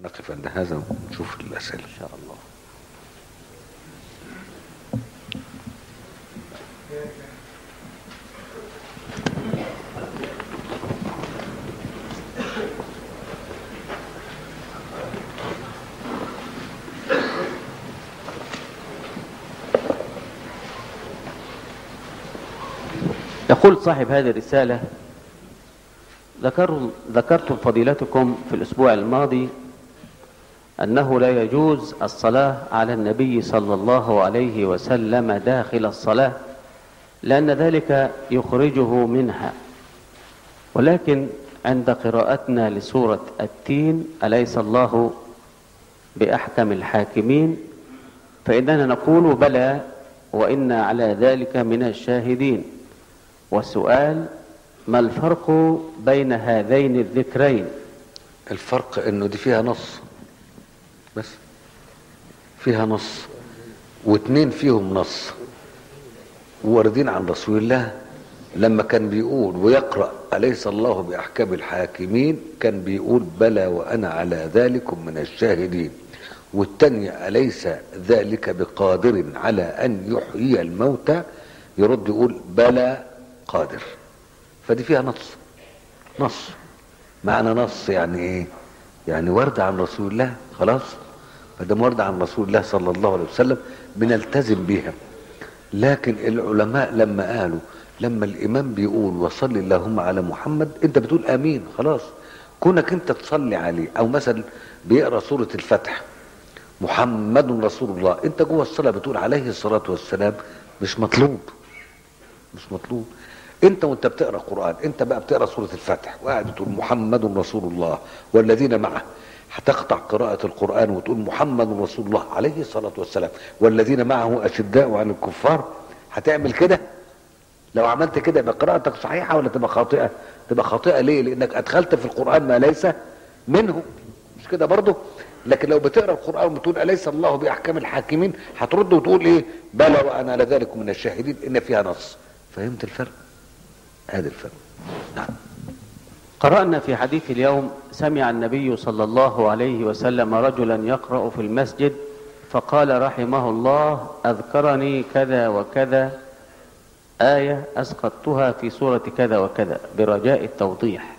نقف عند هذا ونشوف الأسئلة إن شاء الله يقول صاحب هذه الرسالة ذكر ذكرتم فضيلتكم في الأسبوع الماضي أنه لا يجوز الصلاة على النبي صلى الله عليه وسلم داخل الصلاة لأن ذلك يخرجه منها ولكن عند قراءتنا لسورة التين أليس الله بأحكم الحاكمين فإننا نقول بلى وإنا على ذلك من الشاهدين والسؤال ما الفرق بين هذين الذكرين الفرق انه دي فيها نص بس فيها نص واتنين فيهم نص واردين عن رسول الله لما كان بيقول ويقرأ أليس الله بأحكام الحاكمين كان بيقول بلى وأنا على ذلكم من الشاهدين والتانية أليس ذلك بقادر على أن يحيي الموتى يرد يقول بلى قادر فدي فيها نص نص معنى نص يعني ايه يعني ورد عن رسول الله خلاص فده ورد عن رسول الله صلى الله عليه وسلم بنلتزم بيها لكن العلماء لما قالوا لما الامام بيقول وصل اللهم على محمد انت بتقول امين خلاص كونك انت تصلي عليه او مثلا بيقرا سوره الفتح محمد رسول الله انت جوه الصلاه بتقول عليه الصلاه والسلام مش مطلوب مش مطلوب انت وانت بتقرا قران انت بقى بتقرا سوره الفتح وقاعد تقول محمد رسول الله والذين معه هتقطع قراءة القرآن وتقول محمد رسول الله عليه الصلاة والسلام والذين معه أشداء عن الكفار هتعمل كده لو عملت كده يبقى قراءتك صحيحة ولا تبقى خاطئة تبقى خاطئة ليه لأنك أدخلت في القرآن ما ليس منه مش كده برضه لكن لو بتقرا القرآن وبتقول أليس الله بأحكام الحاكمين هترد وتقول إيه بلى وأنا على ذلك من الشاهدين إن فيها نص فهمت الفرق هذا الفرق نعم قرأنا في حديث اليوم سمع النبي صلى الله عليه وسلم رجلا يقرأ في المسجد فقال رحمه الله أذكرني كذا وكذا آية أسقطتها في سورة كذا وكذا برجاء التوضيح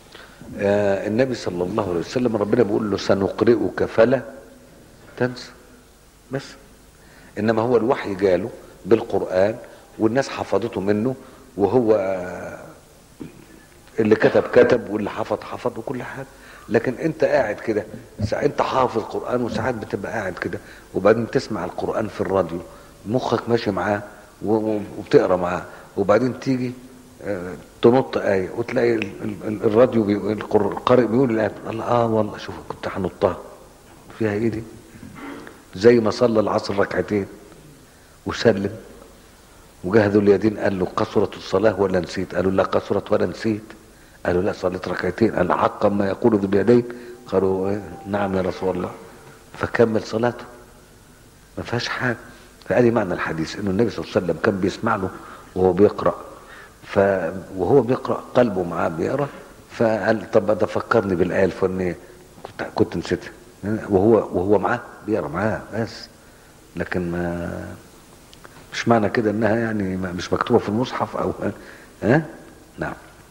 آه النبي صلى الله عليه وسلم ربنا بيقول له سنقرئك فلا تنسى بس انما هو الوحي جاله بالقرآن والناس حفظته منه وهو آه، اللي كتب كتب واللي حفظ حفظ وكل حاجه لكن انت قاعد كده سا- انت حافظ قران وساعات بتبقى قاعد كده وبعدين تسمع القران في الراديو مخك ماشي معاه و- و- وبتقرا معاه وبعدين تيجي آه، تنط آية وتلاقي ال- ال- ال- الراديو بيقول القر- القارئ بيقول الآية الله اه والله شوف كنت هنطها فيها ايه دي زي ما صلى العصر ركعتين وسلم وجهدوا اليدين قال له قصرت الصلاة ولا نسيت قالوا لا قصرت ولا نسيت قالوا لا صليت ركعتين قال حقا ما يقول ذو اليدين قالوا إيه؟ نعم يا رسول الله فكمل صلاته ما فيهاش حاجة فادي معنى الحديث انه النبي صلى الله عليه وسلم كان بيسمع له وهو بيقرأ ف وهو بيقرأ قلبه معاه بيقرأ فقال طب ده فكرني بالآية الفلانية كنت كنت نسيتها وهو وهو معاه بيقرأ معاه بس لكن ما مش معنى كده انها يعني ما- مش مكتوبه في المصحف او ها نعم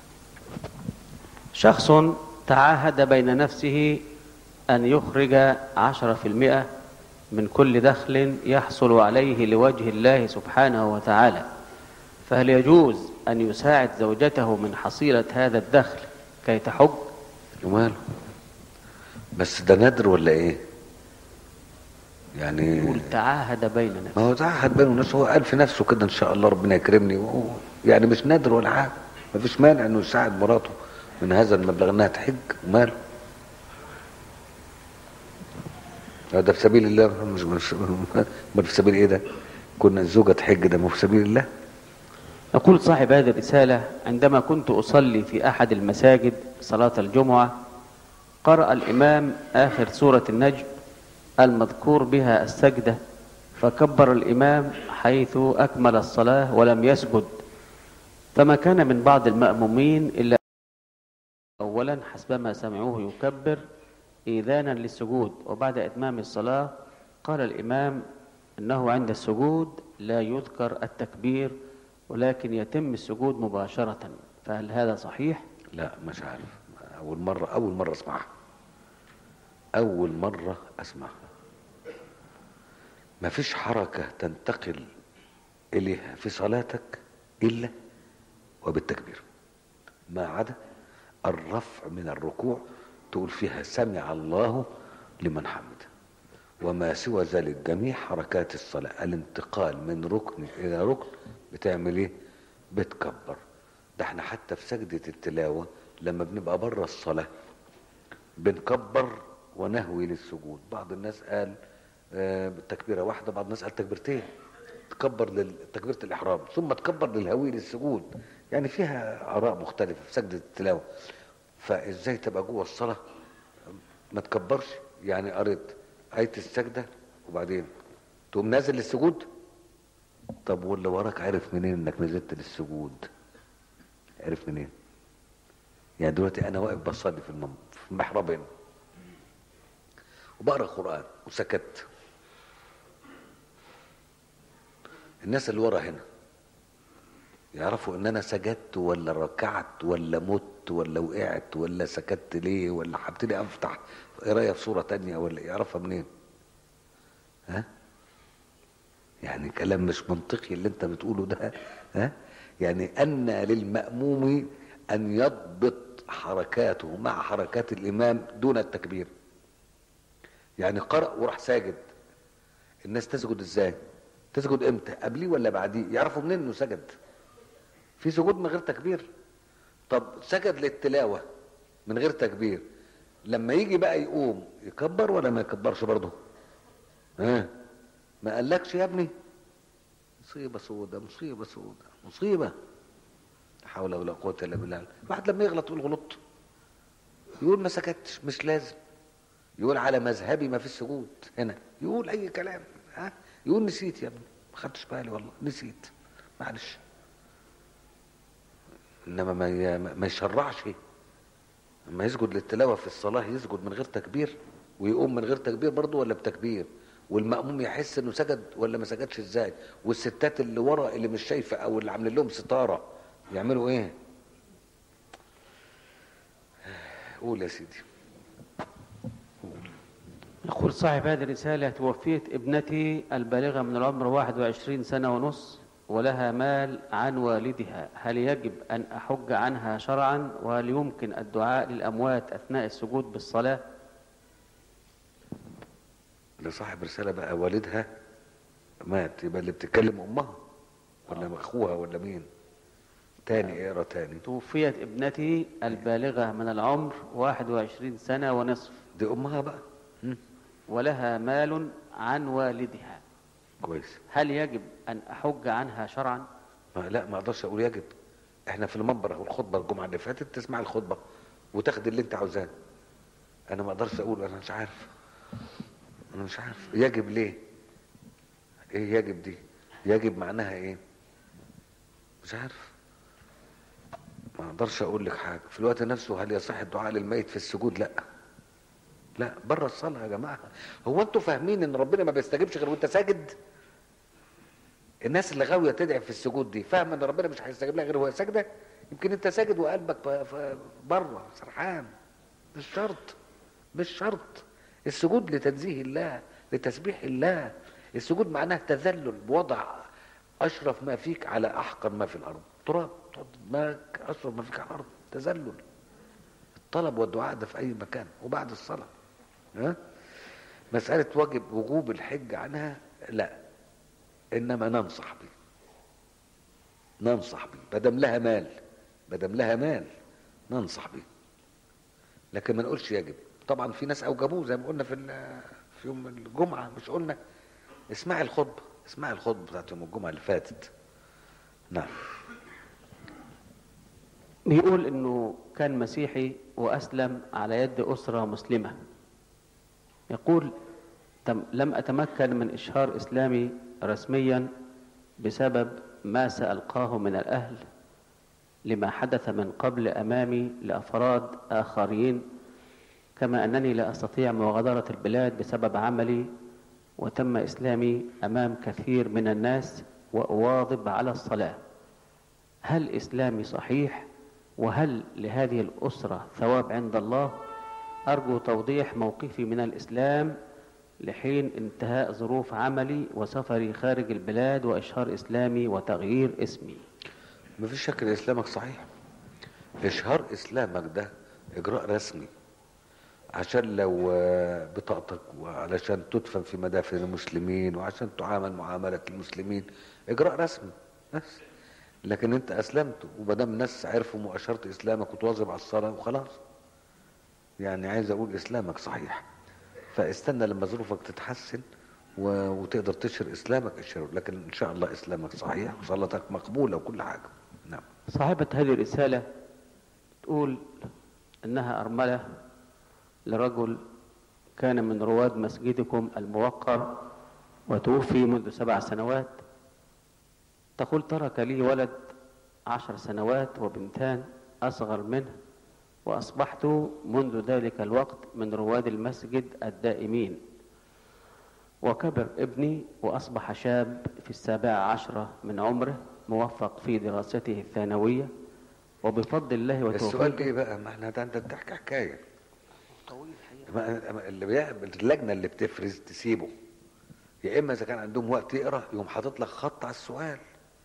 شخص تعاهد بين نفسه أن يخرج عشرة في المئة من كل دخل يحصل عليه لوجه الله سبحانه وتعالى فهل يجوز أن يساعد زوجته من حصيلة هذا الدخل كي تحج وماله بس ده نادر ولا ايه يعني يقول تعاهد بين نفسه ما هو تعهد بينه الناس هو قال في نفسه كده ان شاء الله ربنا يكرمني وهو يعني مش نادر ولا حاجه ما فيش مانع انه يساعد مراته من هذا المبلغ انها تحج وماله آه ده في سبيل الله مش مش امال في سبيل ايه ده كنا الزوجه تحج ده مو في سبيل الله يقول صاحب هذه الرسالة عندما كنت أصلي في أحد المساجد صلاة الجمعة قرأ الإمام آخر سورة النجم المذكور بها السجدة فكبر الإمام حيث أكمل الصلاة ولم يسجد فما كان من بعض المأمومين إلا أولا حسبما سمعوه يكبر إيذانا للسجود وبعد إتمام الصلاة قال الإمام أنه عند السجود لا يذكر التكبير ولكن يتم السجود مباشرة فهل هذا صحيح؟ لا مش عارف اول مره اول مره اسمعها اول مره اسمعها ما فيش حركه تنتقل اليها في صلاتك الا وبالتكبير ما عدا الرفع من الركوع تقول فيها سمع الله لمن حمده وما سوى ذلك جميع حركات الصلاة الانتقال من ركن إلى ركن بتعمل إيه؟ بتكبر ده احنا حتى في سجدة التلاوة لما بنبقى بره الصلاة بنكبر ونهوي للسجود بعض الناس قال آه، تكبيرة واحدة بعض الناس قال تكبيرتين تكبر لتكبيرة الإحرام ثم تكبر للهوي للسجود يعني فيها آراء مختلفة في سجدة التلاوة فإزاي تبقى جوه الصلاة ما تكبرش يعني قريت آية السجدة وبعدين تقوم نازل للسجود طب واللي وراك عرف منين انك نزلت للسجود عرف منين يعني دلوقتي انا واقف بصلي في المم... في المحراب هنا وبقرا قران وسكت الناس اللي ورا هنا يعرفوا ان انا سجدت ولا ركعت ولا مت ولا وقعت ولا سكت ليه ولا هبتدي افتح قرايه في صوره تانية ولا يعرفها منين ها يعني كلام مش منطقي اللي انت بتقوله ده ها يعني ان للمأموم ان يضبط حركاته مع حركات الامام دون التكبير يعني قرأ وراح ساجد الناس تسجد ازاي تسجد امتى قبليه ولا بعديه يعرفوا منين انه سجد في سجود من غير تكبير طب سجد للتلاوة من غير تكبير لما يجي بقى يقوم يكبر ولا ما يكبرش برضه ها ما قالكش يا ابني مصيبة سودة مصيبة سودة مصيبة لا حول ولا قوة إلا بالله واحد لما يغلط يقول غلطت يقول ما سكتش مش لازم يقول على مذهبي ما في السجود هنا يقول أي كلام ها يقول نسيت يا ابني ما خدتش بالي والله نسيت معلش انما ما ي- ما يشرعش لما يسجد للتلاوه في الصلاه يسجد من غير تكبير ويقوم من غير تكبير برضه ولا بتكبير والمأموم يحس انه سجد ولا ما سجدش ازاي والستات اللي ورا اللي مش شايفه او اللي عاملين لهم ستاره يعملوا ايه قول يا سيدي يقول صاحب هذه الرسالة توفيت ابنتي البالغة من العمر 21 سنة ونص ولها مال عن والدها هل يجب أن أحج عنها شرعا وهل يمكن الدعاء للأموات أثناء السجود بالصلاة لصاحب رساله بقى والدها مات يبقى اللي بتتكلم امها ولا اخوها ولا مين تاني اقرا تاني توفيت ابنتي البالغة من العمر 21 سنة ونصف دي امها بقى مم. ولها مال عن والدها كويس هل يجب أن أحج عنها شرعا ما لا ما اقدرش اقول يجب احنا في المنبر اهو الخطبه الجمعه اللي فاتت تسمع الخطبه وتاخد اللي انت عاوزاه انا ما اقدرش اقول انا مش عارف انا مش عارف يجب ليه ايه يجب دي يجب معناها ايه مش عارف ما اقدرش اقول لك حاجه في الوقت نفسه هل يصح الدعاء للميت في السجود لا لا بره الصلاه يا جماعه هو انتوا فاهمين ان ربنا ما بيستجيبش غير وانت ساجد الناس اللي غاويه تدعي في السجود دي فاهمه ان ربنا مش هيستجيب لها غير وهي ساجده يمكن انت ساجد وقلبك ب- ف- بره سرحان مش شرط مش شرط السجود لتنزيه الله لتسبيح الله السجود معناه تذلل بوضع اشرف ما فيك على احقر ما في الارض تراب تحط دماغك اشرف ما فيك على الارض تذلل الطلب والدعاء ده في اي مكان وبعد الصلاه ها مساله واجب وجوب الحج عنها لا انما ننصح به ننصح به بدم لها مال بدم لها مال ننصح به لكن ما نقولش يجب طبعا في ناس اوجبوه زي ما قلنا في ال- في يوم الجمعه مش قلنا اسمعي الخطبه اسمعي الخطبه بتاعت يوم الجمعه اللي فاتت نعم بيقول انه كان مسيحي واسلم على يد اسره مسلمه يقول تم لم اتمكن من اشهار اسلامي رسميا بسبب ما سالقاه من الاهل لما حدث من قبل امامي لافراد اخرين كما أنني لا أستطيع مغادرة البلاد بسبب عملي وتم إسلامي أمام كثير من الناس وأواظب على الصلاة هل إسلامي صحيح وهل لهذه الأسرة ثواب عند الله أرجو توضيح موقفي من الإسلام لحين انتهاء ظروف عملي وسفري خارج البلاد وإشهار إسلامي وتغيير اسمي مفيش شك ان اسلامك صحيح اشهار اسلامك ده اجراء رسمي عشان لو آه، بطاقتك وعلشان تدفن في مدافن المسلمين وعشان تعامل معاملة المسلمين اجراء رسمي بس لكن انت اسلمت ومادام الناس عرفوا مؤشرة اسلامك وتواظب على الصلاة وخلاص يعني عايز اقول اسلامك صحيح فاستنى لما ظروفك تتحسن و- وتقدر تشهر اسلامك اشهره لكن ان شاء الله اسلامك صحيح وصلاتك مقبولة وكل حاجة نعم صاحبة هذه الرسالة تقول أنها أرملة لرجل كان من رواد مسجدكم الموقر وتوفي منذ سبع سنوات تقول ترك لي ولد عشر سنوات وبنتان أصغر منه وأصبحت منذ ذلك الوقت من رواد المسجد الدائمين وكبر ابني وأصبح شاب في السابعة عشرة من عمره موفق في دراسته الثانوية وبفضل الله السؤال وتوفيقه ايه بقى ما احنا ده انت بتحكي حكايه ما- ما- اللي بيعمل اللجنه اللي بتفرز تسيبه يا اما اذا كان عندهم وقت يقرا يقوم حاطط لك خط على السؤال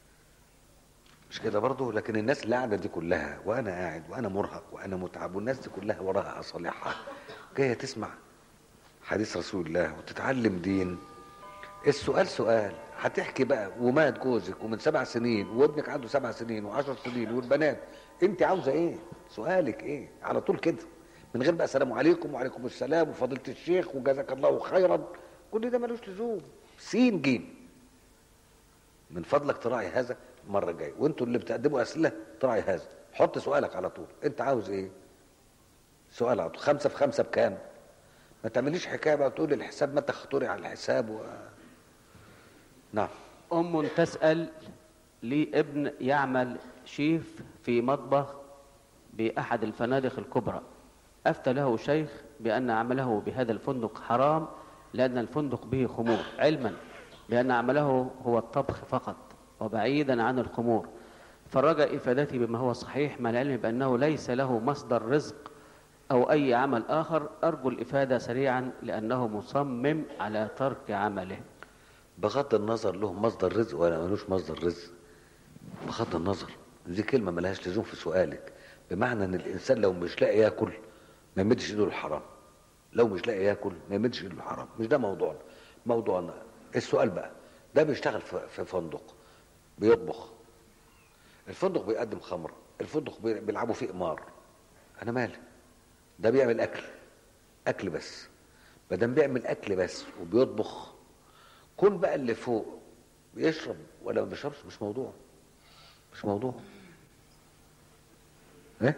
مش كده برضه لكن الناس اللي قاعده دي كلها وانا قاعد وانا مرهق وانا متعب والناس دي كلها وراها اصالحها جايه تسمع حديث رسول الله وتتعلم دين السؤال سؤال هتحكي بقى ومات جوزك ومن سبع سنين وابنك عنده سبع سنين وعشر سنين والبنات انت عاوزه ايه سؤالك ايه على طول كده من غير بقى السلام عليكم وعليكم السلام وفضيله الشيخ وجزاك الله خيرا كل ده ملوش لزوم سين جيم من فضلك تراعي هذا المره الجايه وانتوا اللي بتقدموا اسئله تراعي هذا حط سؤالك على طول انت عاوز ايه سؤال على طول خمسه في خمسه بكام ما تعمليش حكايه بقى تقول الحساب متى خطوري على الحساب و... نعم أم تسأل لي ابن يعمل شيف في مطبخ بأحد الفنادق الكبرى أفتى له شيخ بأن عمله بهذا الفندق حرام لأن الفندق به خمور علما بأن عمله هو الطبخ فقط وبعيدا عن الخمور فرجى إفادتي بما هو صحيح مع العلم بأنه ليس له مصدر رزق أو أي عمل آخر أرجو الإفادة سريعا لأنه مصمم على ترك عمله بغض النظر له مصدر رزق ولا ملوش مصدر رزق بغض النظر دي كلمة ملهاش لزوم في سؤالك بمعنى ان الانسان لو مش لاقي ياكل ما يمدش ايده للحرام لو مش لاقي ياكل ما يمدش ايده للحرام مش ده موضوعنا موضوعنا السؤال بقى ده بيشتغل في في فندق بيطبخ الفندق بيقدم خمره الفندق بي- بيلعبوا فيه قمار انا مالي ده بيعمل اكل اكل بس ما دام بيعمل اكل بس وبيطبخ كل بقى اللي فوق بيشرب ولا ما بيشربش مش موضوع مش موضوع ايه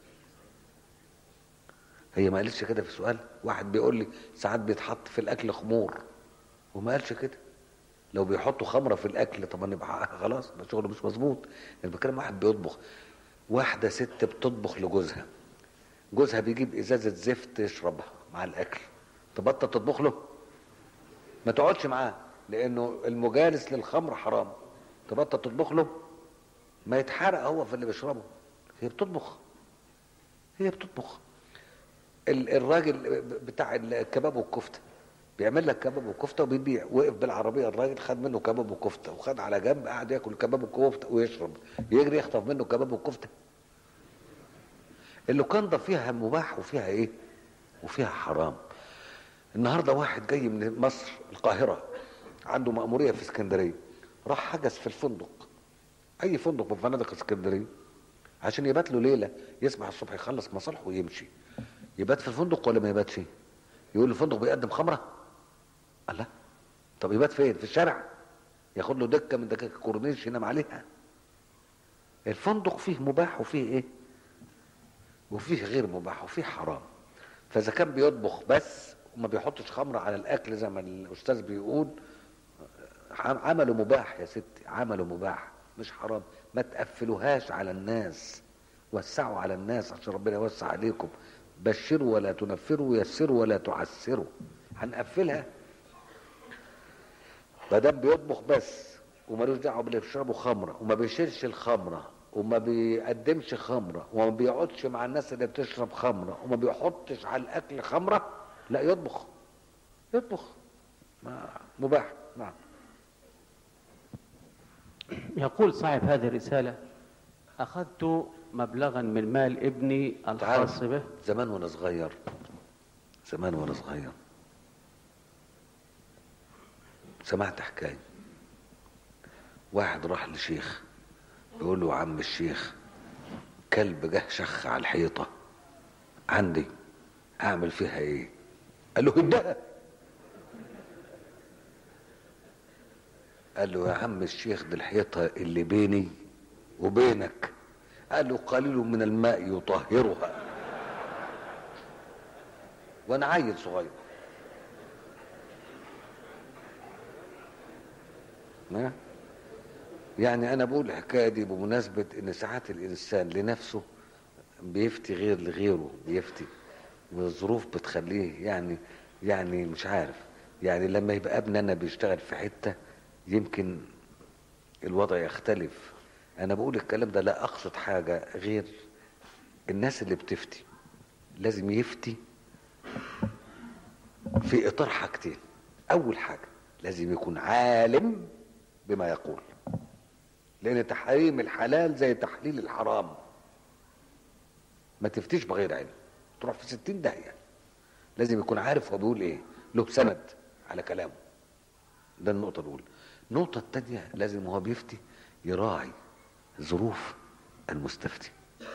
هي ما قالتش كده في السؤال واحد بيقول لي ساعات بيتحط في الاكل خمور وما قالش كده لو بيحطوا خمره في الاكل طب نبقى خلاص ده شغل مش مظبوط انا بتكلم واحد بيطبخ واحده ست بتطبخ لجوزها جوزها بيجيب ازازه زفت يشربها مع الاكل تبطل تطبخ له ما تقعدش معاه لانه المجالس للخمر حرام تبطل تطبخ له ما يتحرق هو في اللي بيشربه هي بتطبخ هي بتطبخ ال- الراجل بتاع الكباب والكفته بيعمل لك كباب وكفته وبيبيع وقف بالعربيه الراجل خد منه كباب وكفته وخد على جنب قعد ياكل كباب وكفته ويشرب يجري يخطف منه كباب وكفته اللوكاندا فيها مباح وفيها ايه وفيها حرام النهارده واحد جاي من مصر القاهره عنده مأمورية في اسكندرية راح حجز في الفندق أي فندق من فنادق اسكندرية عشان يبات له ليلة يصبح الصبح يخلص مصالحه ويمشي يبات في الفندق ولا ما يباتش يقول له الفندق بيقدم خمرة قال لا طب يبات فين في الشارع ياخد له دكة من دكاك الكورنيش ينام عليها الفندق فيه مباح وفيه ايه وفيه غير مباح وفيه حرام فاذا كان بيطبخ بس وما بيحطش خمره على الاكل زي ما الاستاذ بيقول عمله مباح يا ستي عمله مباح مش حرام ما تقفلوهاش على الناس وسعوا على الناس عشان ربنا يوسع عليكم بشروا ولا تنفروا يسروا ولا تعسروا هنقفلها ما دام بيطبخ بس ومالوش دعوه باللي بيشربوا خمره وما بيشيلش الخمره وما بيقدمش خمره وما بيقعدش مع الناس اللي بتشرب خمره وما بيحطش على الاكل خمره لا يطبخ يطبخ ما مباح نعم يقول صاحب هذه الرسالة أخذت مبلغا من مال ابني الخاص به زمان وانا صغير زمان وانا صغير سمعت حكايه واحد راح لشيخ بيقول له عم الشيخ كلب جه شخ على الحيطه عندي اعمل فيها ايه قال له هدها قال له يا عم الشيخ دي الحيطه اللي بيني وبينك قال له قليل من الماء يطهرها وانا عيل صغير ما يعني انا بقول الحكايه دي بمناسبه ان ساعات الانسان لنفسه بيفتي غير لغيره بيفتي والظروف بتخليه يعني يعني مش عارف يعني لما يبقى ابني انا بيشتغل في حته يمكن الوضع يختلف انا بقول الكلام ده لا اقصد حاجه غير الناس اللي بتفتي لازم يفتي في اطار حاجتين اول حاجه لازم يكون عالم بما يقول لان تحريم الحلال زي تحليل الحرام ما تفتيش بغير علم تروح في ستين داهية لازم يكون عارف هو بيقول ايه له سند على كلامه ده النقطة الأولى النقطة التانية لازم وهو بيفتي يراعي ظروف المستفتي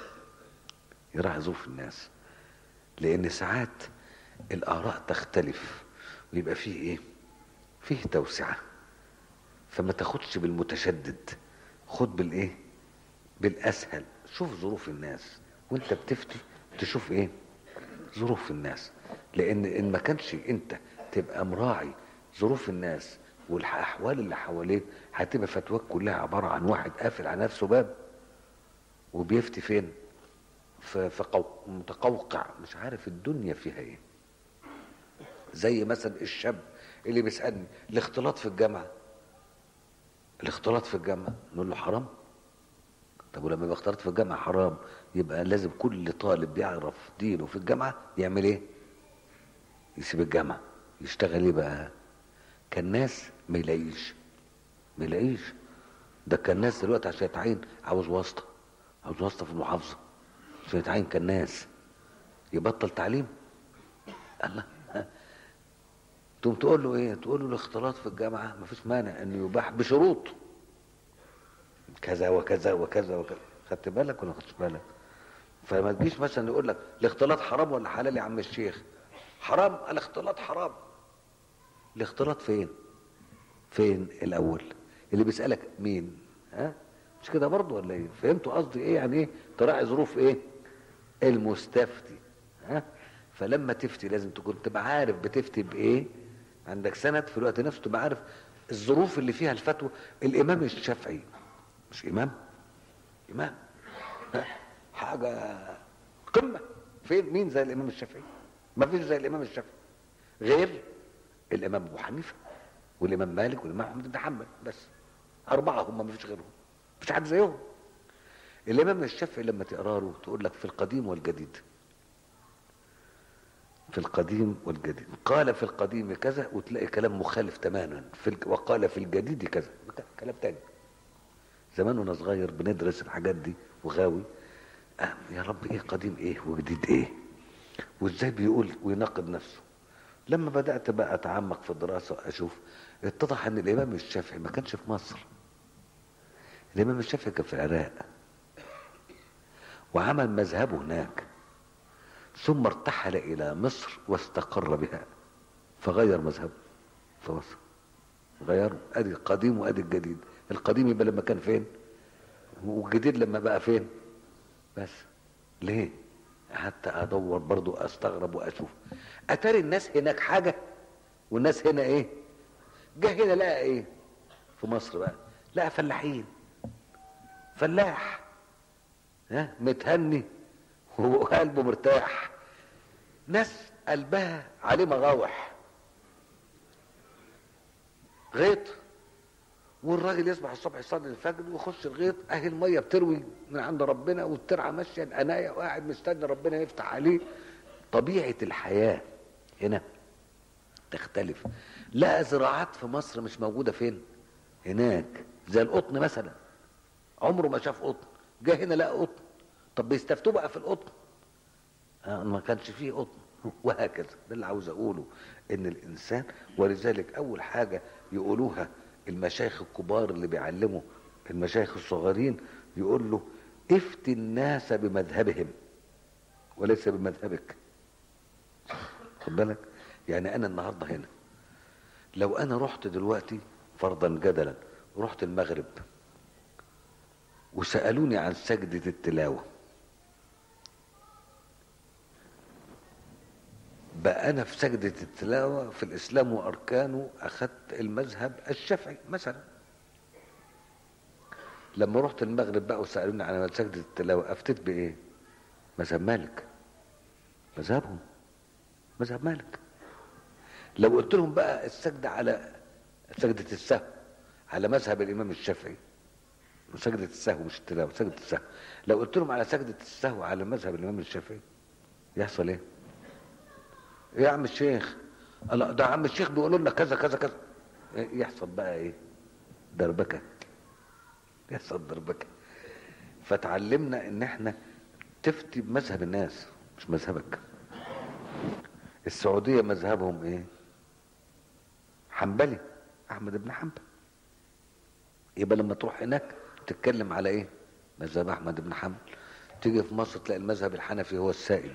يراعي ظروف الناس لأن ساعات الآراء تختلف ويبقى فيه ايه فيه توسعة فما تاخدش بالمتشدد خد بالايه بالاسهل شوف ظروف الناس وانت بتفتي تشوف ايه ظروف الناس لان ان ما كانش انت تبقى مراعي ظروف الناس والاحوال اللي حواليك هتبقى فتواك كلها عباره عن واحد قافل على نفسه باب وبيفتي فين في في قو- متقوقع مش عارف الدنيا فيها ايه زي مثلا الشاب اللي بيسالني الاختلاط في الجامعه الاختلاط في الجامعه نقول له حرام طب ولما يبقى اختلاط في الجامعه حرام يبقى لازم كل طالب بيعرف دينه في الجامعه يعمل ايه يسيب الجامعه يشتغل ايه بقى كان ناس ما يلاقيش ما يلاقيش ده كان ناس دلوقتي عشان يتعين عاوز واسطه عاوز واسطه في المحافظه عشان يتعين كان ناس يبطل تعليم الله ها. تقوم تقول له ايه تقول له الاختلاط في الجامعه ما فيش مانع انه يباح بشروط كذا وكذا وكذا وكذا خدت بالك ولا ما خدتش بالك فما تجيش مثلا يقول لك الاختلاط حرام ولا حلال يا عم الشيخ حرام الاختلاط حرام الاختلاط فين فين الاول اللي بيسالك مين ها مش كده برضه ولا ايه فهمتوا قصدي ايه يعني ايه تراعي ظروف ايه المستفتي ها فلما تفتي لازم تكون تبقى عارف بتفتي بايه عندك سند في الوقت نفسه تبقى عارف الظروف اللي فيها الفتوى الامام الشافعي مش امام امام ها؟ حاجه قمه فين مين زي الامام الشافعي ما فيش زي الامام الشافعي غير الامام ابو حنيفه والامام مالك والامام احمد بن حنبل بس اربعه هم ما فيش غيرهم مفيش حد زيهم الامام الشافعي لما تقرا له تقول لك في القديم والجديد في القديم والجديد قال في القديم كذا وتلاقي كلام مخالف تماما في الج... وقال في الجديد كذا كلام تاني زمان وانا صغير بندرس الحاجات دي وغاوي آه يا رب ايه قديم ايه وجديد ايه وازاي بيقول ويناقض نفسه لما بدات بقى اتعمق في الدراسه اشوف اتضح ان الامام الشافعي ما كانش في مصر الامام الشافعي كان في العراق وعمل مذهبه هناك ثم ارتحل الى مصر واستقر بها فغير مذهبه في مصر غيره ادي القديم وادي الجديد القديم يبقى لما كان فين والجديد لما بقى فين بس ليه حتى ادور برضو استغرب واشوف اتاري الناس هناك حاجه والناس هنا ايه جه هنا لقى ايه في مصر بقى لقى فلاحين فلاح ها متهني وقلبه مرتاح ناس قلبها عليه مغاوح غيط والراجل يصبح الصبح يصلي الفجر ويخش الغيط اهي الميه بتروي من عند ربنا والترعه ماشيه الانايه وقاعد مستني ربنا يفتح عليه طبيعه الحياه هنا تختلف لا زراعات في مصر مش موجوده فين هناك زي القطن مثلا عمره ما شاف قطن جه هنا لقى قطن طب بيستفتوه بقى في القطن آه ما كانش فيه قطن وهكذا ده اللي عاوز اقوله ان الانسان ولذلك اول حاجه يقولوها المشايخ الكبار اللي بيعلموا المشايخ الصغيرين يقول له افتي الناس بمذهبهم وليس بمذهبك خد بالك يعني انا النهارده هنا لو انا رحت دلوقتي فرضا جدلا رحت المغرب وسالوني عن سجده التلاوه بقى انا في سجده التلاوه في الاسلام واركانه اخذت المذهب الشافعي مثلا لما رحت المغرب بقى وسالوني عن سجده التلاوه افتيت بايه مذهب مالك مذهبهم مذهب مالك لو قلت لهم بقى السجده على سجده السهو على مذهب الامام الشافعي سجدة السهو مش التلاوة سجدة السهو لو قلت لهم على سجدة السهو على مذهب الإمام الشافعي يحصل إيه؟ إيه يا عم الشيخ؟ الله ده عم الشيخ بيقولوا لنا كذا كذا كذا إيه يحصل بقى إيه؟ دربكة يحصل دربكة فتعلمنا إن إحنا تفتي بمذهب الناس مش مذهبك السعودية مذهبهم إيه؟ حنبلي أحمد بن حنبل يبقى لما تروح هناك تتكلم على ايه مذهب احمد بن حنبل تيجي في مصر تلاقي المذهب الحنفي هو السائد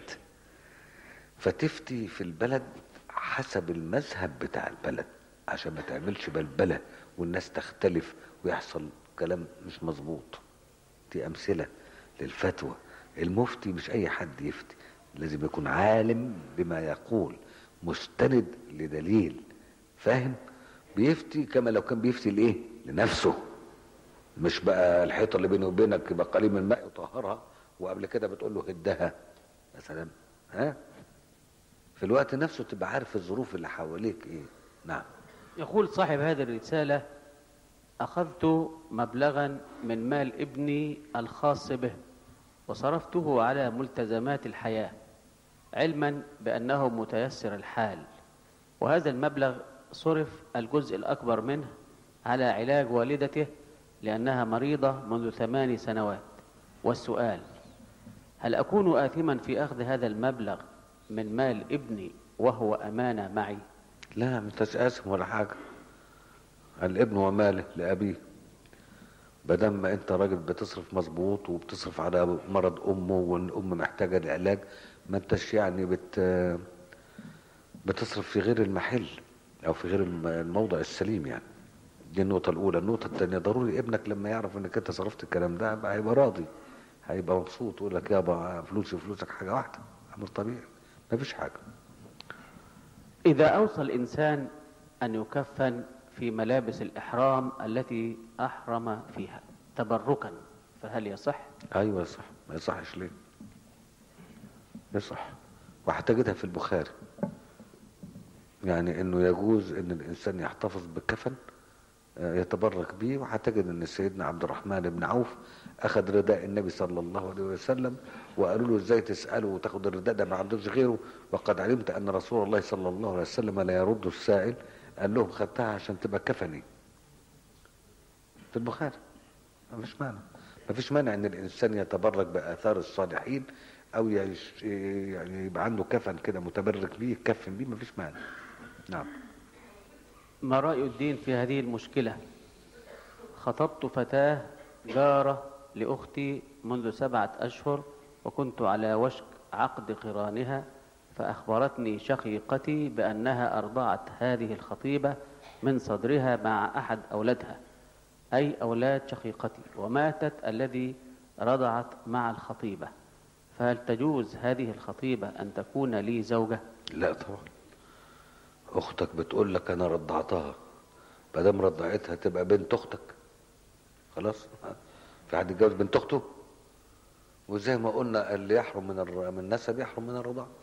فتفتي في البلد حسب المذهب بتاع البلد عشان ما تعملش بلبله والناس تختلف ويحصل كلام مش مظبوط دي امثله للفتوى المفتي مش اي حد يفتي لازم يكون عالم بما يقول مستند لدليل فاهم بيفتي كما لو كان بيفتي لايه لنفسه مش بقى الحيطه اللي بيني وبينك يبقى قليل من الماء يطهرها وقبل كده بتقول له هدها مثلا ها في الوقت نفسه تبقى عارف الظروف اللي حواليك ايه نعم يقول صاحب هذه الرسالة أخذت مبلغا من مال ابني الخاص به وصرفته على ملتزمات الحياة علما بأنه متيسر الحال وهذا المبلغ صرف الجزء الأكبر منه على علاج والدته لأنها مريضة منذ ثمان سنوات والسؤال هل أكون آثما في أخذ هذا المبلغ من مال ابني وهو أمانة معي لا ما انتش اسم ولا حاجه الابن وماله لابيه بدل ما انت راجل بتصرف مظبوط وبتصرف على مرض امه والام محتاجه لعلاج ما انتش يعني بت بتصرف في غير المحل او في غير الم- الموضع السليم يعني دي النقطة الأولى، النقطة الثانية ضروري ابنك لما يعرف إنك أنت صرفت الكلام ده يبقى هيبقى راضي هيبقى مبسوط يقول لك يابا فلوسي وفلوسك حاجة واحدة أمر طبيعي مفيش حاجة إذا أوصى الإنسان أن يكفن في ملابس الإحرام التي أحرم فيها تبركا فهل يصح؟ ايوه صح ما يصحش ليه يصح وهتجدها في البخاري يعني انه يجوز ان الانسان يحتفظ بكفن آه، يتبرك به وهتجد ان سيدنا عبد الرحمن بن عوف اخذ رداء النبي صلى الله عليه وسلم وقالوا له ازاي تساله وتاخد الرداء ده ما عندوش غيره وقد علمت ان رسول الله صلى الله عليه وسلم لا يرد السائل قال لهم خدتها عشان تبقى كفني في البخاري ما فيش مانع ما فيش مانع ان الانسان يتبرك باثار الصالحين او يعيش يعني يبقى عنده كفن كده متبرك بيه يكفن بيه ما فيش مانع نعم ما رأي الدين في هذه المشكلة خطبت فتاة جارة لأختي منذ سبعة أشهر وكنت على وشك عقد قرانها فأخبرتني شقيقتي بأنها أرضعت هذه الخطيبة من صدرها مع أحد أولادها أي أولاد شقيقتي وماتت الذي رضعت مع الخطيبة فهل تجوز هذه الخطيبة أن تكون لي زوجة؟ لا طبعا اختك بتقول لك انا رضعتها ما دام رضعتها تبقى بنت اختك خلاص في حد يتجوز بنت اخته وزي ما قلنا اللي يحرم من الر- من النسب يحرم من الرضاعه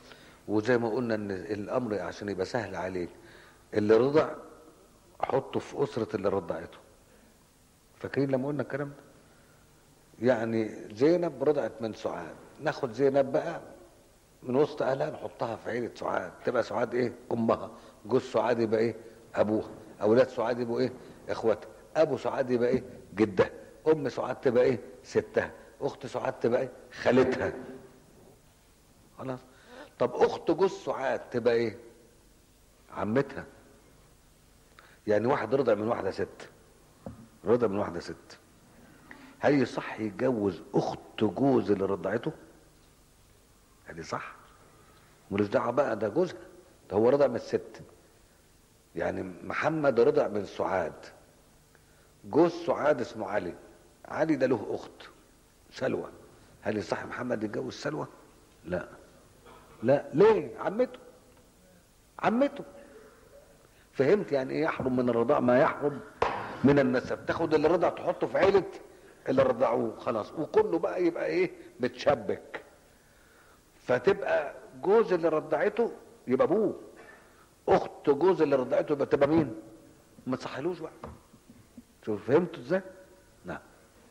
وزي ما قلنا ان الامر عشان يبقى سهل عليك اللي رضع حطه في اسره اللي رضعته فاكرين لما قلنا الكلام ده يعني زينب رضعت من سعاد ناخد زينب بقى من وسط اهلها نحطها في عيله سعاد تبقى سعاد ايه امها جوز سعاد يبقى ايه ابوها اولاد سعاد يبقوا ايه اخواتها ابو سعاد يبقى ايه جدها ام سعاد تبقى ايه ستها اخت سعاد تبقى ايه خالتها خلاص طب اخت جوز سعاد تبقى ايه عمتها يعني واحد رضع من واحده ست رضع من واحده ست هل يصح يتجوز اخت جوز اللي رضعته هل يصح ملوش دعوه بقى ده جوزها ده هو رضع من الست يعني محمد رضع من سعاد جوز سعاد اسمه علي علي ده له اخت سلوى هل يصح محمد يتجوز سلوى لا لا ليه عمته عمته فهمت يعني ايه يحرم من الرضاع ما يحرم من النسب تاخد اللي رضع تحطه في عيله اللي رضعوه خلاص وكله بقى يبقى ايه متشبك فتبقى جوز اللي رضعته يبقى ابوه اخت جوز اللي رضعته يبقى تبقى مين ما تصحلوش بقى شوف فهمتوا ازاي نعم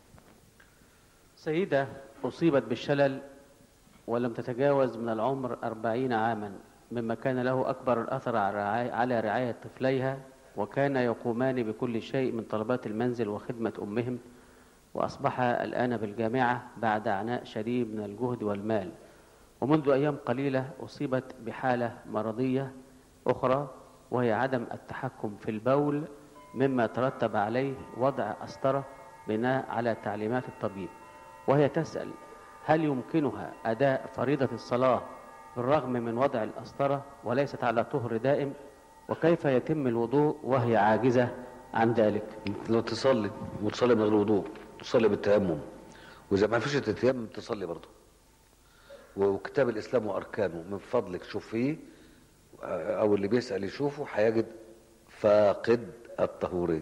سيدة أصيبت بالشلل ولم تتجاوز من العمر أربعين عاما مما كان له أكبر الأثر على رعاية- على رعاية طفليها وكان يقومان بكل شيء من طلبات المنزل وخدمة أمهم وأصبح الآن بالجامعة بعد عناء شديد من الجهد والمال ومنذ أيام قليلة أصيبت بحالة مرضية أخرى وهي عدم التحكم في البول مما ترتب عليه وضع أسطرة بناء على تعليمات الطبيب وهي تسأل هل يمكنها أداء فريضة الصلاة بالرغم من وضع الأسطرة وليست على طهر دائم وكيف يتم الوضوء وهي عاجزة عن ذلك لو تصلي وتصلي من غير وضوء تصلي بالتيمم واذا ما فيش تتيمم تصلي برضه وكتاب الاسلام واركانه من فضلك شوف فيه او اللي بيسال يشوفه هيجد فاقد الطهورين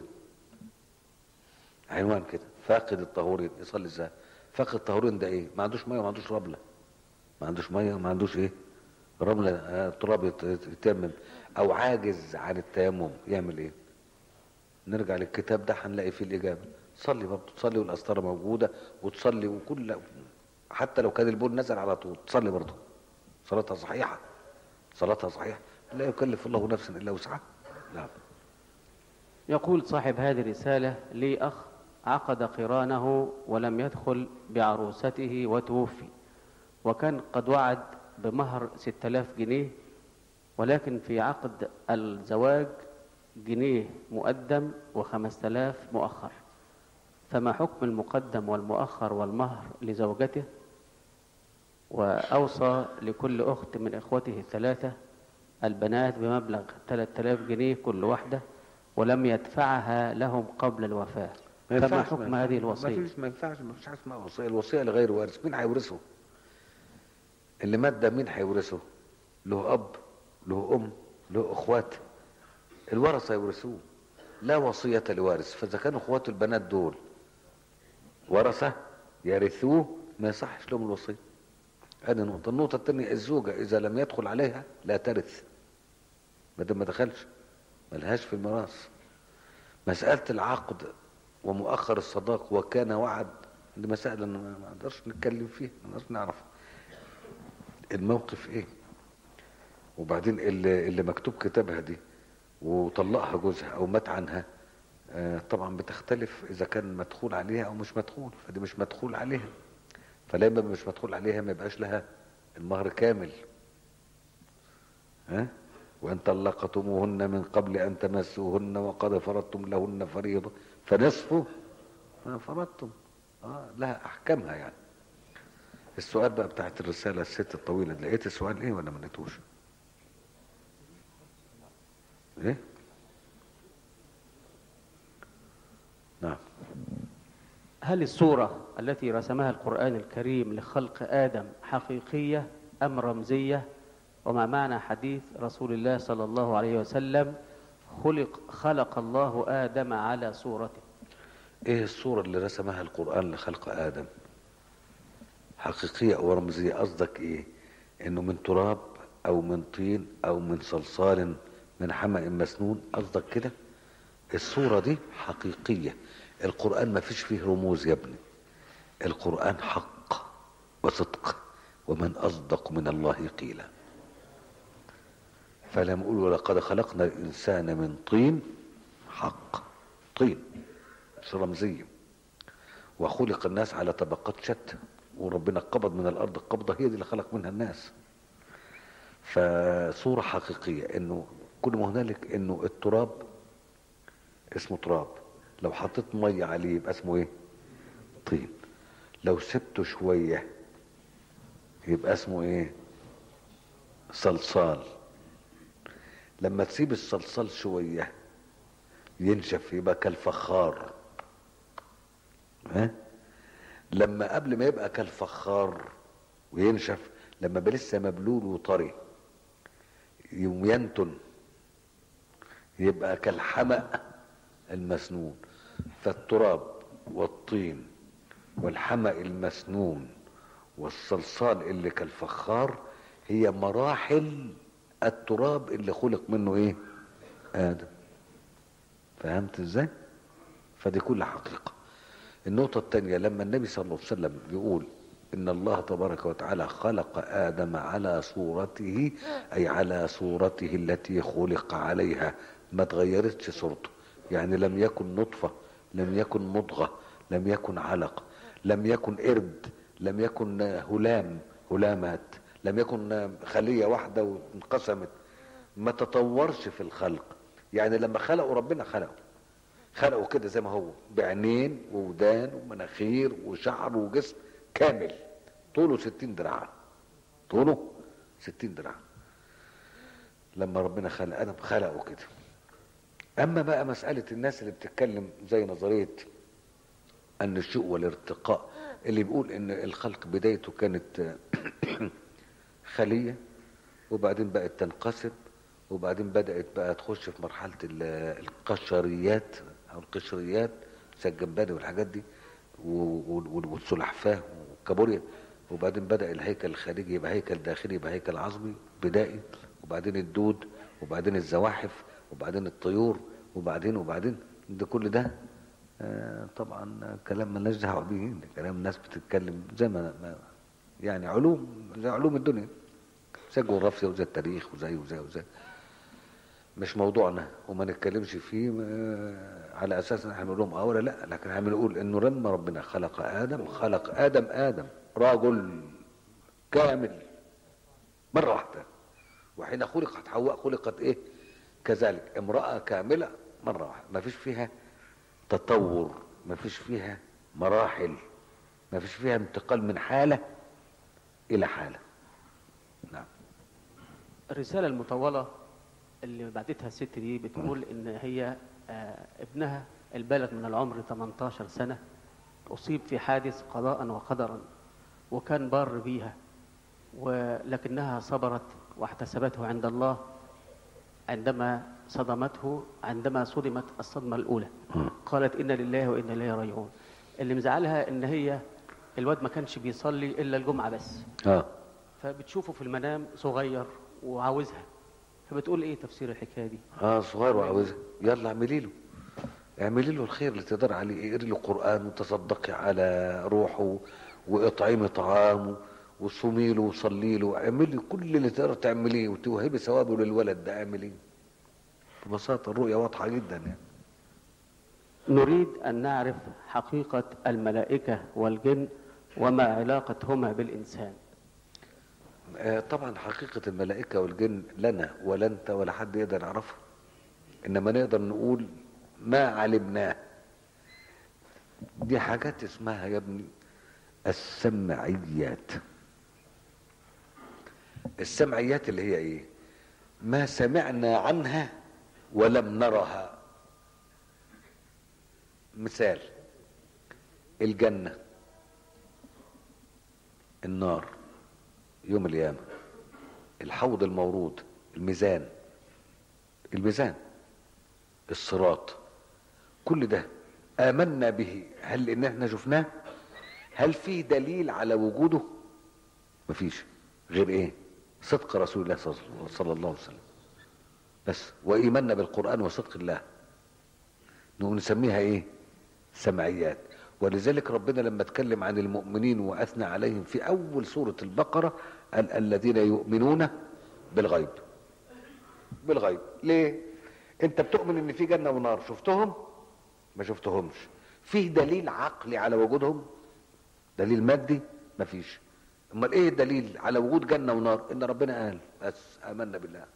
عنوان كده فاقد الطهورين يصلي ازاي فاقد الطهورين ده ايه ما عندوش ميه وما عندوش رمله ما عندوش ميه وما عندوش ايه رمله آه، تراب يت- يتيمم او عاجز عن التيمم يعمل ايه نرجع للكتاب ده هنلاقي فيه الإجابة تصلي برضه تصلي والأسطرة موجودة وتصلي وكل حتى لو كان البول نزل على طول تصلي برضه صلاتها صحيحة صلاتها صحيحة لا يكلف الله نفسا إلا وسعها نعم يقول صاحب هذه الرسالة لي أخ عقد قرانه ولم يدخل بعروسته وتوفي وكان قد وعد بمهر 6000 جنيه ولكن في عقد الزواج جنيه مقدم وخمسة آلاف مؤخر فما حكم المقدم والمؤخر والمهر لزوجته وأوصى لكل أخت من إخوته الثلاثة البنات بمبلغ 3000 جنيه كل واحدة ولم يدفعها لهم قبل الوفاة ما فما ينفعش- حكم ما هذه ينفعش- الوصية ما فيش ما ينفعش ما فيش حاجة اسمها وصية الوصية لغير وارث مين هيورثه اللي مات ده مين هيورثه له أب له أم له أخوات الورثة يورثوه لا وصية لوارث فإذا كانوا أخواته البنات دول ورثة يرثوه ما يصحش لهم الوصية هذه نقطة النقطة الثانية الزوجة إذا لم يدخل عليها لا ترث ما دام ما دخلش ملهاش في الميراث مسألة العقد ومؤخر الصداق وكان وعد دي مسائل أنا ما ما نقدرش نتكلم فيها ما نقدرش نعرف الموقف ايه وبعدين اللي, اللي مكتوب كتابها دي وطلقها جوزها او مات عنها آه، طبعا بتختلف اذا كان مدخول عليها او مش مدخول فدي مش مدخول عليها فلما مش مدخول عليها ما يبقاش لها المهر كامل ها وان طلقتموهن من قبل ان تمسوهن وقد فرضتم لهن فريضه فنصف ما فرضتم اه لها احكامها يعني السؤال بقى بتاعت الرساله الست الطويله دي، لقيت السؤال ايه ولا ما لقيتوش ايه نعم هل الصورة التي رسمها القرآن الكريم لخلق آدم حقيقية أم رمزية وما معنى حديث رسول الله صلى الله عليه وسلم خلق خلق الله آدم على صورته ايه الصورة اللي رسمها القرآن لخلق آدم حقيقية او رمزية قصدك ايه انه من تراب او من طين او من صلصال من حمأ مسنون قصدك كده الصورة دي حقيقية القرآن ما فيش فيه رموز يا ابني القرآن حق وصدق ومن أصدق من الله قيلا فلم يقول ولقد خلقنا الإنسان من طين حق طين مش رمزية وخلق الناس على طبقات شتى وربنا قبض من الأرض القبضة هي دي اللي خلق منها الناس فصورة حقيقية انه كل ما هنالك انه التراب اسمه تراب لو حطيت مية عليه يبقى اسمه ايه طين لو سبته شوية يبقى اسمه ايه صلصال لما تسيب الصلصال شوية ينشف يبقى كالفخار ها لما قبل ما يبقى كالفخار وينشف لما يبقى لسه مبلول وطري يوم ينتن يبقى كالحمأ المسنون فالتراب والطين والحمأ المسنون والصلصال اللي كالفخار هي مراحل التراب اللي خلق منه ايه ادم فهمت ازاي فدي كل حقيقه النقطه الثانيه لما النبي صلى الله عليه وسلم يقول ان الله تبارك وتعالى خلق ادم على صورته اي على صورته التي خلق عليها ما تغيرتش صورته يعني لم يكن نطفه لم يكن مضغه لم يكن علق لم يكن قرد لم يكن هلام هلامات لم يكن خليه واحده وانقسمت ما تطورش في الخلق يعني لما خلقوا ربنا خلقوا خلقوا كده زي ما هو بعينين وودان ومناخير وشعر وجسم كامل طوله ستين دراع طوله ستين دراع لما ربنا خلق ادم خلقه كده اما بقى مسألة الناس اللي بتتكلم زي نظرية النشوء والارتقاء اللي بيقول ان الخلق بدايته كانت خلية وبعدين بقت تنقسم وبعدين بدأت بقى تخش في مرحلة القشريات او القشريات زي الجمبري والحاجات دي والسلحفاه والكابوريا وبعدين بدأ الهيكل الخارجي يبقى هيكل داخلي يبقى هيكل عظمي بدائي وبعدين الدود وبعدين الزواحف وبعدين الطيور وبعدين وبعدين ده كل ده آه طبعا كلام مالناش دعوه بيه ده كلام الناس بتتكلم زي ما ما- يعني علوم زي علوم الدنيا زي الجغرافيا وزي التاريخ وزي وزي وزي مش موضوعنا وما نتكلمش فيه آه، على اساس ان احنا نقول لهم اه ولا لا لكن احنا بنقول انه لما ربنا خلق ادم خلق ادم ادم رجل كامل مره واحده وحين خلقت حواء خلقت ايه كذلك امراه كامله مره واحده ما فيش فيها تطور ما فيش فيها مراحل ما فيش فيها انتقال من حاله الى حاله نعم الرسالة المطولة اللي بعتتها الست دي بتقول إن هي آه، ابنها البالغ من العمر 18 سنة أصيب في حادث قضاء وقدرا وكان بار بيها ولكنها صبرت واحتسبته عند الله عندما صدمته عندما صدمت الصدمة الأولى قالت إنا لله وإنا إليه راجعون اللي مزعلها إن هي الواد ما كانش بيصلي إلا الجمعة بس اه فبتشوفه في المنام صغير وعاوزها فبتقول ايه تفسير الحكايه دي اه صغير وعاوزها يلا اعملي له اعملي له الخير اللي تقدر عليه اقري له قران وتصدقي على روحه واطعمي طعامه وصومي له وصلي له اعملي كل اللي تقدر تعمليه وتوهبي ثوابه للولد ده اعمليه ببساطه الرؤيه واضحه جدا يعني نريد ان نعرف حقيقه الملائكه والجن وما علاقتهما بالانسان آه، طبعا حقيقة الملائكة والجن لنا ولا انت ولا حد يقدر يعرفها انما نقدر نقول ما علمناه دي حاجات اسمها يا ابني السمعيات السمعيات اللي هي ايه ما سمعنا عنها ولم نرها مثال الجنة النار يوم القيامة الحوض المورود الميزان الميزان الصراط كل ده آمنا به هل إن احنا شفناه هل في دليل على وجوده مفيش غير ايه صدق رسول الله صلى صلى الله عليه وسلم بس وإيماننا بالقرآن وصدق الله نقوم نسميها إيه سمعيات ولذلك ربنا لما اتكلم عن المؤمنين وأثنى عليهم في أول سورة البقرة قال الذين يؤمنون بالغيب بالغيب ليه انت بتؤمن ان في جنة ونار شفتهم ما شفتهمش فيه دليل عقلي على وجودهم دليل مادي مفيش امال ايه الدليل على وجود جنة ونار ان ربنا قال بس امنا بالله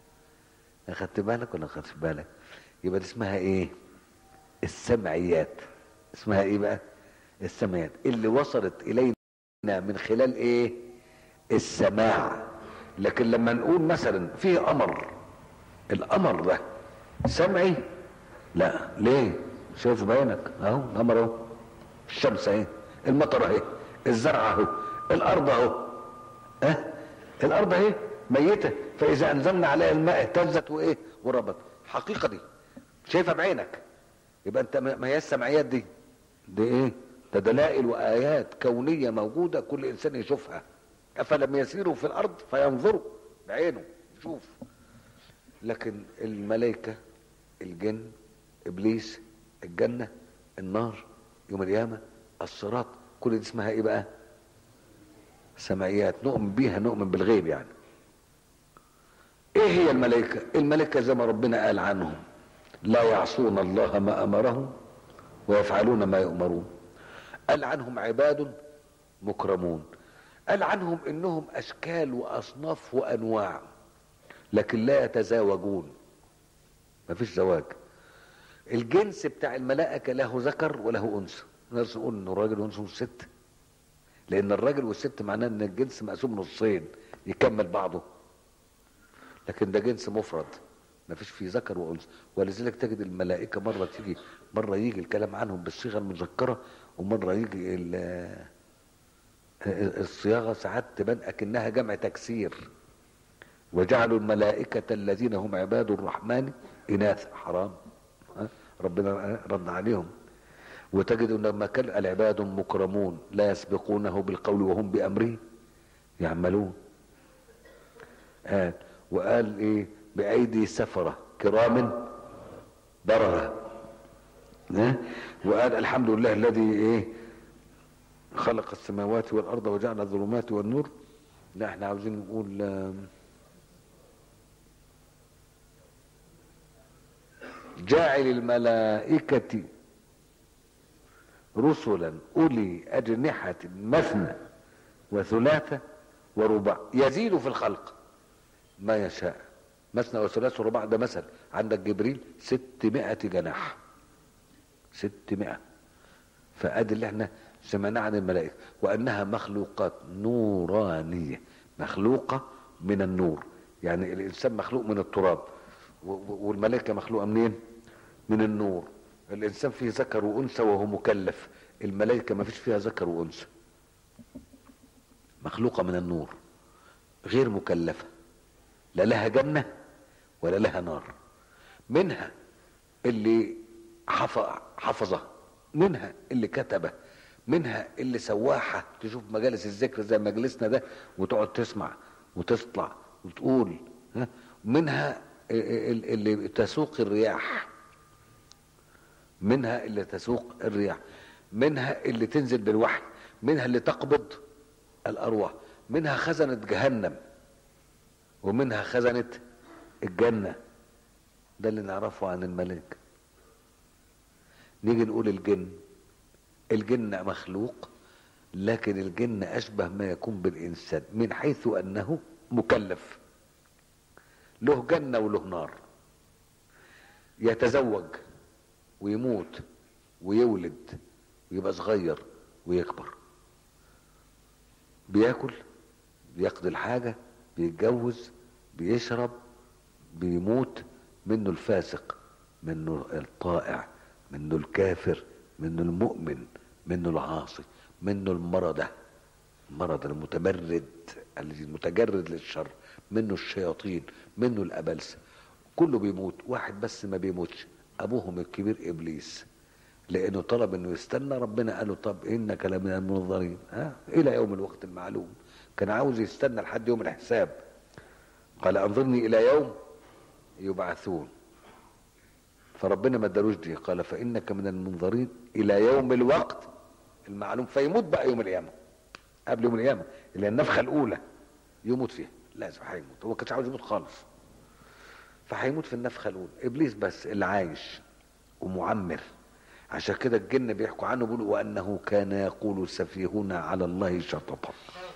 اخدت بالك ولا اخدت بالك يبقى دي اسمها ايه السمعيات اسمها ايه بقى السمعيات اللي وصلت الينا من خلال ايه السماع لكن لما نقول مثلا فيه قمر القمر ده سمعي لا ليه شوف بعينك اهو القمر اهو الشمس اهي المطر اهي الزرع اهو الارض اهو اه الارض اهي ميته فاذا انزلنا عليها الماء اهتزت وايه وربت حقيقه دي شايفها بعينك يبقى انت ما هي السمعيات دي دي ايه ده دلائل وايات كونيه موجوده كل انسان يشوفها افلم يسيروا في الارض فينظروا بعينه يشوف لكن الملائكه الجن ابليس الجنه النار يوم القيامه الصراط كل دي اسمها ايه بقى سمعيات نؤمن بيها نؤمن بالغيب يعني ايه هي الملائكه الملائكه زي ما ربنا قال عنهم لا يعصون الله ما امرهم ويفعلون ما يؤمرون قال عنهم عباد مكرمون قال عنهم انهم اشكال واصناف وانواع لكن لا يتزاوجون مفيش زواج الجنس بتاع الملائكه له ذكر وله انثى نقدر نقول انه راجل وانثى وست لان الراجل والست معناه ان الجنس مقسوم نصين يكمل بعضه لكن ده جنس مفرد ما فيش فيه ذكر وانثى ولذلك تجد الملائكه مره تيجي مره يجي الكلام عنهم بالصيغه المذكره ومره يجي الصياغه ساعات تبان اكنها جمع تكسير وجعلوا الملائكه الذين هم عباد الرحمن اناث حرام ربنا رد عليهم وتجد ان لما كان العباد مكرمون لا يسبقونه بالقول وهم بامره يعملون آه. وقال ايه بايدي سفره كرام برره آه. وقال الحمد لله الذي ايه خلق السماوات والارض وجعل الظلمات والنور لا احنا عاوزين نقول آه جاعل الملائكه رسلا اولي اجنحه مثنى وثلاثه ورباع يزيد في الخلق ما يشاء مثنى وثلاث ورباع ده مثل عندك جبريل ستمائة جناح ستمائة فادي اللي احنا سمعناه عن الملائكة وانها مخلوقات نورانية مخلوقة من النور يعني الانسان مخلوق من التراب والملائكة مخلوقة منين من النور الانسان فيه ذكر وانثى وهو مكلف الملائكة ما فيش فيها ذكر وانثى مخلوقة من النور غير مكلفة لا لها جنة ولا لها نار منها اللي حفظه منها اللي كتبه منها اللي سواحة تشوف مجالس الذكر زي مجلسنا ده وتقعد تسمع وتطلع وتقول ها منها اللي تسوق الرياح منها اللي تسوق الرياح منها اللي تنزل بالوحي منها اللي تقبض الارواح منها خزنة جهنم ومنها خزنة الجنة ده اللي نعرفه عن الملك نيجي نقول الجن الجن مخلوق لكن الجن اشبه ما يكون بالانسان من حيث انه مكلف له جنة وله نار يتزوج ويموت ويولد ويبقى صغير ويكبر بياكل بيقضي الحاجة بيتجوز بيشرب بيموت منه الفاسق منه الطائع منه الكافر منه المؤمن منه العاصي منه المرضى المرض المتمرد المتجرد للشر منه الشياطين منه الأبلسة كله بيموت واحد بس ما بيموتش أبوهم الكبير إبليس لأنه طلب أنه يستنى ربنا قال له طب إنك لمن المنظرين ها إلى يوم الوقت المعلوم كان عاوز يستنى لحد يوم الحساب قال انظرني الى يوم يبعثون فربنا ما ادالوش دي قال فانك من المنظرين الى يوم الوقت المعلوم فيموت بقى يوم القيامه قبل يوم القيامه اللي هي النفخه الاولى يموت فيها لازم هيموت هو كانش عاوز يموت خالص فهيموت في النفخه الاولى ابليس بس اللي عايش ومعمر عشان كده الجن بيحكوا عنه بيقولوا وانه كان يقول سفيهنا على الله شططا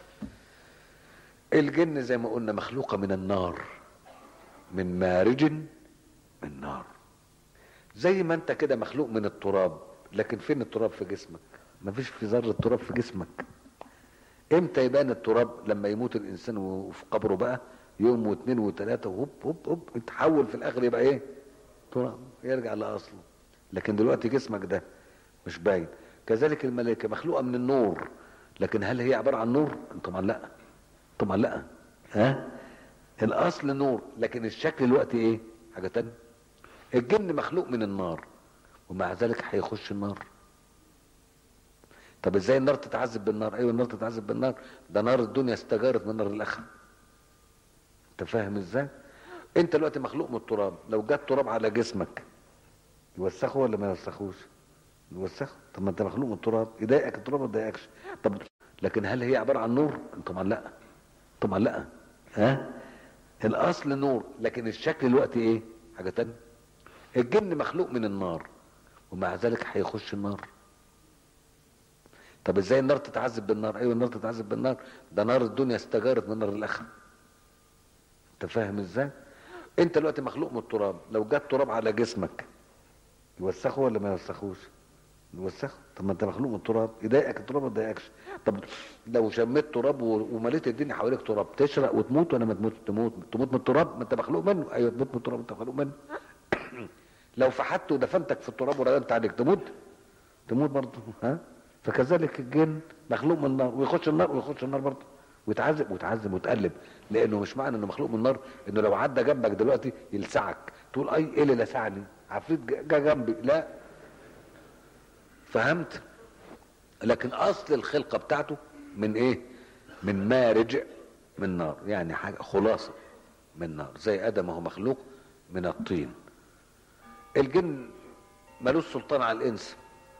الجن زي ما قلنا مخلوقه من النار من مارج من نار زي ما انت كده مخلوق من التراب لكن فين التراب في جسمك مفيش في ذره تراب في جسمك امتى يبان التراب لما يموت الانسان وفي قبره بقى يوم واثنين وثلاثه وهوب هوب هوب يتحول في الاخر يبقى ايه تراب يرجع لاصله لكن دلوقتي جسمك ده مش باين كذلك الملائكه مخلوقه من النور لكن هل هي عباره عن نور طبعا لا طبعا لا ها الاصل نور لكن الشكل دلوقتي ايه حاجه تانية الجن مخلوق من النار ومع ذلك هيخش النار طب ازاي النار تتعذب بالنار ايوه النار تتعذب بالنار ده نار الدنيا استجارت من نار الاخره انت فاهم ازاي انت دلوقتي مخلوق من التراب لو جت تراب على جسمك يوسخه ولا ما يوسخوش يوسخه طب ما انت مخلوق من التراب يضايقك التراب ما يضايقكش طب لكن هل هي عباره عن نور طبعا لا طبعا لا ها الاصل نور لكن الشكل دلوقتي ايه حاجه تانية الجن مخلوق من النار ومع ذلك هيخش النار طب ازاي النار تتعذب بالنار ايوه النار تتعذب بالنار ده نار الدنيا استجارت من نار الاخره انت فاهم ازاي انت دلوقتي مخلوق من التراب لو جت تراب على جسمك يوسخه ولا ما يوسخوش يوسخه طب ما انت مخلوق من التراب يضايقك التراب ما يضايقكش طب لو شميت تراب و- ومليت الدنيا حواليك تراب تشرق وتموت ولا ما تموت تموت تموت من التراب ما انت مخلوق منه ايوه تموت من التراب انت مخلوق منه لو فحت ودفنتك في التراب ورقمت عليك تموت تموت برضه ها فكذلك الجن مخلوق من النار ويخش النار ويخش النار برضه ويتعذب ويتعذب ويتقلب لانه مش معنى انه مخلوق من النار انه لو عدى جنبك دلوقتي يلسعك تقول اي ايه اللي لسعني عفريت جا جا جنبي لا فهمت لكن اصل الخلقه بتاعته من ايه من مارج من نار يعني حاجه خلاصه من نار زي ادم هو مخلوق من الطين الجن ملوش سلطان على الانس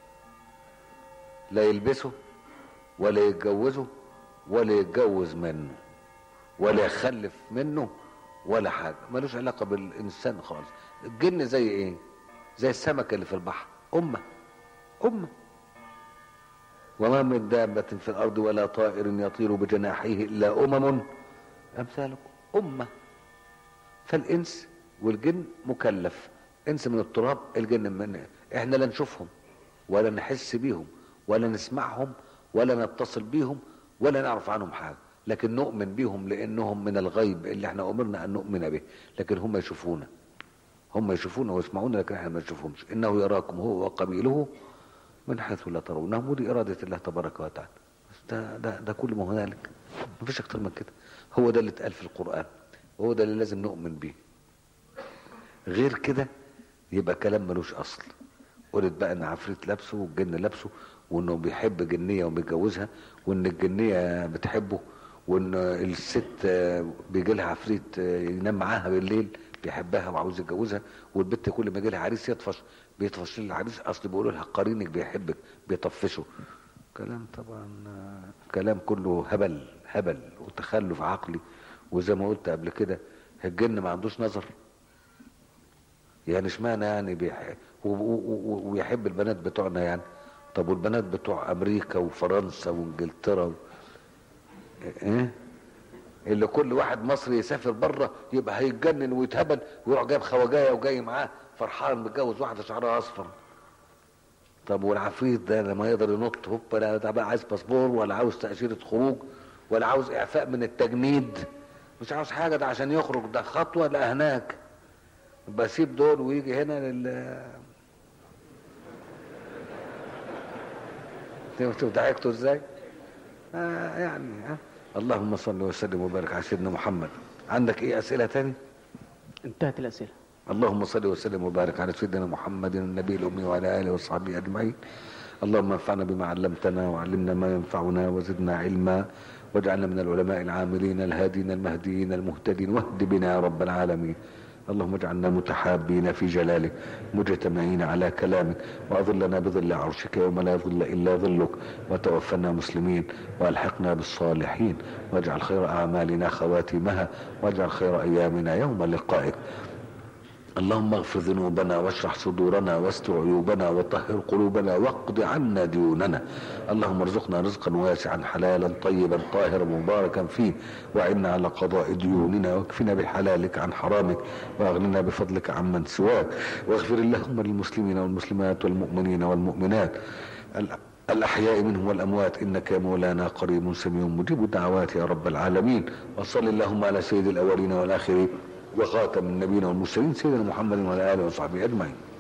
لا يلبسه ولا يتجوزه ولا يتجوز منه ولا يخلف منه ولا حاجه ملوش علاقه بالانسان خالص الجن زي ايه زي السمكه اللي في البحر امه امه وما من دابة في الأرض ولا طائر يطير بجناحيه إلا أمم أمثالكم أمة فالإنس والجن مكلف إنس من التراب الجن من إحنا لا نشوفهم ولا نحس بيهم ولا نسمعهم ولا نتصل بيهم ولا نعرف عنهم حاجة لكن نؤمن بيهم لأنهم من الغيب اللي احنا أمرنا أن نؤمن به لكن هم يشوفونا هم يشوفونا ويسمعونا لكن احنا ما نشوفهمش إنه يراكم هو وقبيله من حيث لا ترونهم ودي إرادة الله تبارك وتعالى بس ده, ده, ده كل ما هنالك مفيش أكتر من كده هو ده اللي اتقال في القرآن وهو ده اللي لازم نؤمن بيه غير كده يبقى كلام ملوش أصل قلت بقى ان عفريت لابسه والجن لابسه وانه بيحب جنيه وبيتجوزها وان الجنيه بتحبه وان الست بيجي لها عفريت ينام معاها بالليل بيحبها وعاوز يتجوزها والبت كل ما يجي لها عريس يطفش بيطفش للعريس اصل بيقولوا لها قرينك بيحبك بيطفشه كلام طبعا كلام كله هبل هبل وتخلف عقلي وزي ما قلت قبل كده الجن ما عندوش نظر يعني اشمعنى يعني بيحب ويحب البنات بتوعنا يعني طب والبنات بتوع امريكا وفرنسا وانجلترا و... ايه اللي كل واحد مصري يسافر بره يبقى هيتجنن ويتهبل ويروح جايب خواجايه وجاي معاه فرحان متجوز واحده شعرها اصفر طب والعفريت ده لما يقدر ينط هوب لا ده بقى عايز باسبور ولا عاوز تاشيره خروج ولا عاوز اعفاء من التجنيد مش عاوز حاجه ده عشان يخرج ده خطوه لا هناك بسيب دول ويجي هنا لل شوف ضحكتوا ازاي آه يعني آه. اللهم صل وسلم وبارك على سيدنا محمد عندك ايه اسئله تاني انتهت الأسئلة اللهم صل وسلم وبارك على سيدنا محمد النبي الامي وعلى اله وصحبه اجمعين اللهم انفعنا بما علمتنا وعلمنا ما ينفعنا وزدنا علما واجعلنا من العلماء العاملين الهادين المهديين المهتدين واهد بنا يا رب العالمين اللهم اجعلنا متحابين في جلالك مجتمعين على كلامك واظلنا بظل عرشك يوم لا ظل الا ظلك وتوفنا مسلمين والحقنا بالصالحين واجعل خير اعمالنا خواتمها واجعل خير ايامنا يوم لقائك اللهم اغفر ذنوبنا واشرح صدورنا واستر عيوبنا وطهر قلوبنا واقض عنا ديوننا اللهم ارزقنا رزقا واسعا حلالا طيبا طاهرا مباركا فيه وعنا على قضاء ديوننا واكفنا بحلالك عن حرامك واغننا بفضلك عمن سواك واغفر اللهم للمسلمين والمسلمات والمؤمنين والمؤمنات الأحياء منهم والأموات إنك يا مولانا قريب سميع مجيب الدعوات يا رب العالمين وصل اللهم على سيد الأولين والآخرين وخاتم النبيين والمرسلين سيدنا محمد وعلى آله وصحبه أجمعين